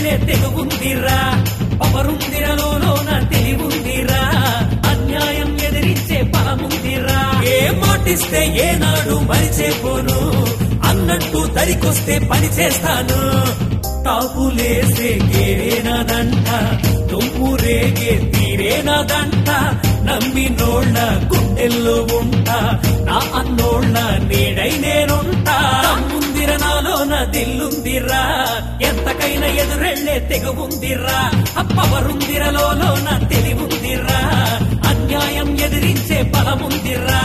ఎదురెళ్ళే తెగుందిరా పవరుందిరలోన తెలివుందిరా అన్యాయం ఎదిరించే బలముందిరా ఏ మాటిస్తే ఏనాడు మరిచేపోను అన్నట్టు దరికొస్తే పని చేస్తాను తాపులేసే గేరేనదంట తుమ్ము రేగే తీరేనదంట నమ్మినోళ్ళ గుండెల్లో ఉంటా నా అన్నోళ్ళ నీడై నేనుంటా ముందిర నాలోన దిల్లుందిరా ఎంతకైనా ఎదురెళ్ళే తెగుందిరా అప్పవరుందిరలోన తెలివుందిరా అన్యాయం ఎదిరించే బలముందిరా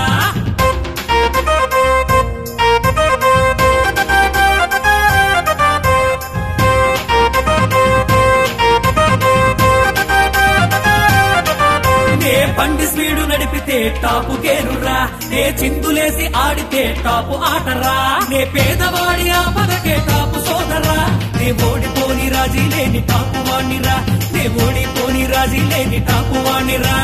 నే బండి స్పీడు నడిపితే టాపు గేరురా నే చిందులేసి ఆడితే టాపు ఆటరా నే పేదవాడి ఆపదకే టాపు సోదరా నే ఓడిపోని రాజీ లేని టాపు వాణిరా నే ఓడిపోని రాజీ లేని టాపు వాణిరా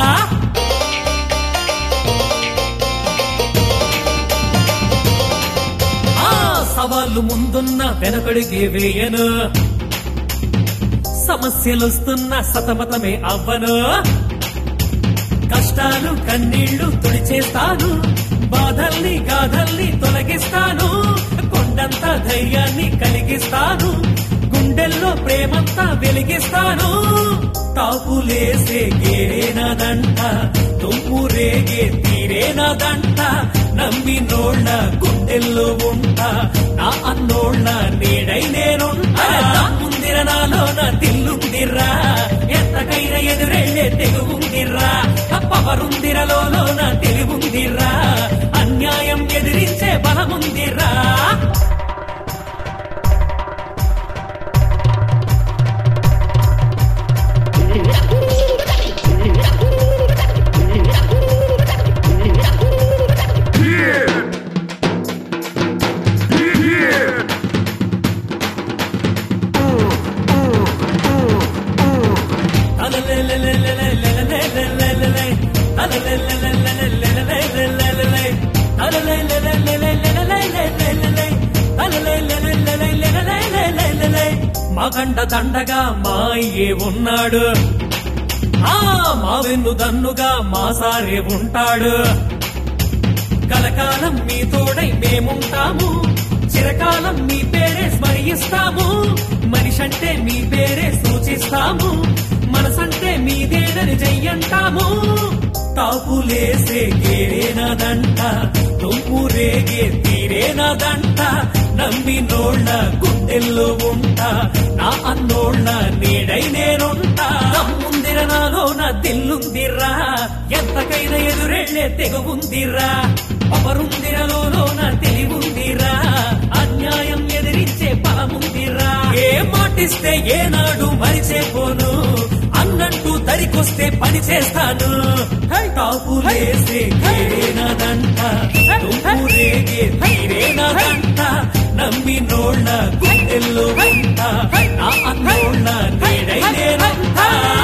ఆ సవాళ్ళు ముందున్న వెనకడికి వేయను సమస్యలొస్తున్న సతమతమే అవ్వను కష్టాలు కన్నీళ్లు తుడిచేస్తాను బాధల్ని గాథల్ని తొలగిస్తాను కొండంత ధైర్యాన్ని కలిగిస్తాను గుండెల్లో ప్రేమంతా వెలిగిస్తాను తాపులేసే గేరేనదంట తుమ్ము రేగే తీరేనదంట నమ్మినోళ్ళ గుండెల్లో ఉంటా నా అన్నోళ్ళ నీడై నేనుంటా ముందిర నాలోన తిల్లుందిరా ఎంతకైనా ఎదురెళ్ళే తెగుందిరా పవరుందిరలోన తెలివుందిరా అన్యాయం ఎదిరించే బలముందిరా మగండ దండగా మా అయ్యే ఉన్నాడు ఆ మా వెన్ను దన్నుగా మా సారే ఉంటాడు కలకాలం మీ తోడై మేముంటాము చిరకాలం మీ పేరే స్మరిస్తాము మనిషంటే మీ పేరే సూచిస్తాము మనసంటే మీదేదని చెయ్యంటాము తాపులేసే గేరేనదంట తుమ్ము రేగే తీరేనదంట నమ్మినోళ్ళ గుండెల్లో ఉంటా నా అన్నోళ్ళ నీడై నేనుంటా ముందిర నాలో నా దిల్లుందిరా ఎంతకైనా ఎదురెళ్ళే తెగుందిరా పవరుందిరలోనో నా తెలివుందిరా అన్యాయం ఎదిరించే బలముందిరా ఏ మాటిస్తే ఏనాడు మరిచేపోను అన్నట్టు దరికొస్తే పని చేస్తాను కాపులేసే గేరేనదంట తుమ్ము రేగే తీరేనదంట నమ్మినోళ్ళ గుండెల్లో ఉంటా నా అన్నోళ్ళ నీడై నేనంటా